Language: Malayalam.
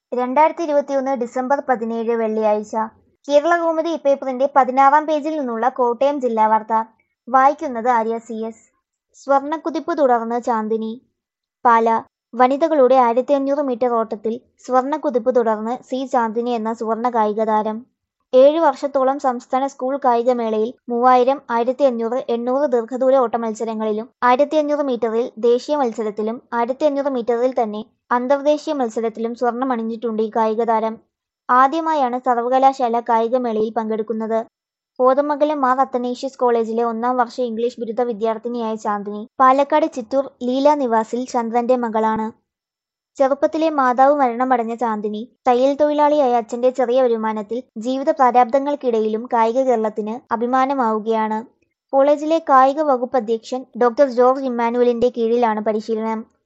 രണ്ടായിരത്തി ഇരുപത്തിയൊന്ന് ഡിസംബർ പതിനേഴ് വെള്ളിയാഴ്ച കേരളകൗമുദി ഇപ്പേപ്പറിന്റെ പതിനാറാം പേജിൽ നിന്നുള്ള കോട്ടയം ജില്ലാ വാർത്ത വായിക്കുന്നത് ആര്യ സി എസ് സ്വർണ്ണക്കുതിപ്പ് തുടർന്ന് ചാന്ദിനി പാല വനിതകളുടെ ആയിരത്തി അഞ്ഞൂറ് മീറ്റർ ഓട്ടത്തിൽ സ്വർണ്ണക്കുതിപ്പ് തുടർന്ന് സി ചാന്ദിനി എന്ന സുവർണ കായിക താരം ഏഴു വർഷത്തോളം സംസ്ഥാന സ്കൂൾ കായികമേളയിൽ മൂവായിരം ആയിരത്തി അഞ്ഞൂറ് എണ്ണൂറ് ദീർഘദൂര ഓട്ട മത്സരങ്ങളിലും ആയിരത്തി അഞ്ഞൂറ് മീറ്ററിൽ ദേശീയ മത്സരത്തിലും ആയിരത്തി അഞ്ഞൂറ് മീറ്ററിൽ തന്നെ അന്തർദേശീയ മത്സരത്തിലും സ്വർണം അണിഞ്ഞിട്ടുണ്ട് ഈ കായിക താരം ആദ്യമായാണ് സർവകലാശാല കായികമേളയിൽ പങ്കെടുക്കുന്നത് കോതമംഗലം മാർ അത്തനേഷ്യസ് കോളേജിലെ ഒന്നാം വർഷ ഇംഗ്ലീഷ് ബിരുദ വിദ്യാർത്ഥിനിയായ ചാന്ദിനി പാലക്കാട് ചിറ്റൂർ ലീല നിവാസിൽ ചന്ദ്രന്റെ മകളാണ് ചെറുപ്പത്തിലെ മാതാവ് മരണമടഞ്ഞ ചാന്ദിനി തയ്യൽ തൊഴിലാളിയായ അച്ഛന്റെ ചെറിയ വരുമാനത്തിൽ ജീവിത പ്രാരാബ്ദങ്ങൾക്കിടയിലും കായിക കേരളത്തിന് അഭിമാനമാവുകയാണ് കോളേജിലെ കായിക വകുപ്പ് അധ്യക്ഷൻ ഡോക്ടർ ജോർജ് ഇമ്മാനുവലിന്റെ കീഴിലാണ് പരിശീലനം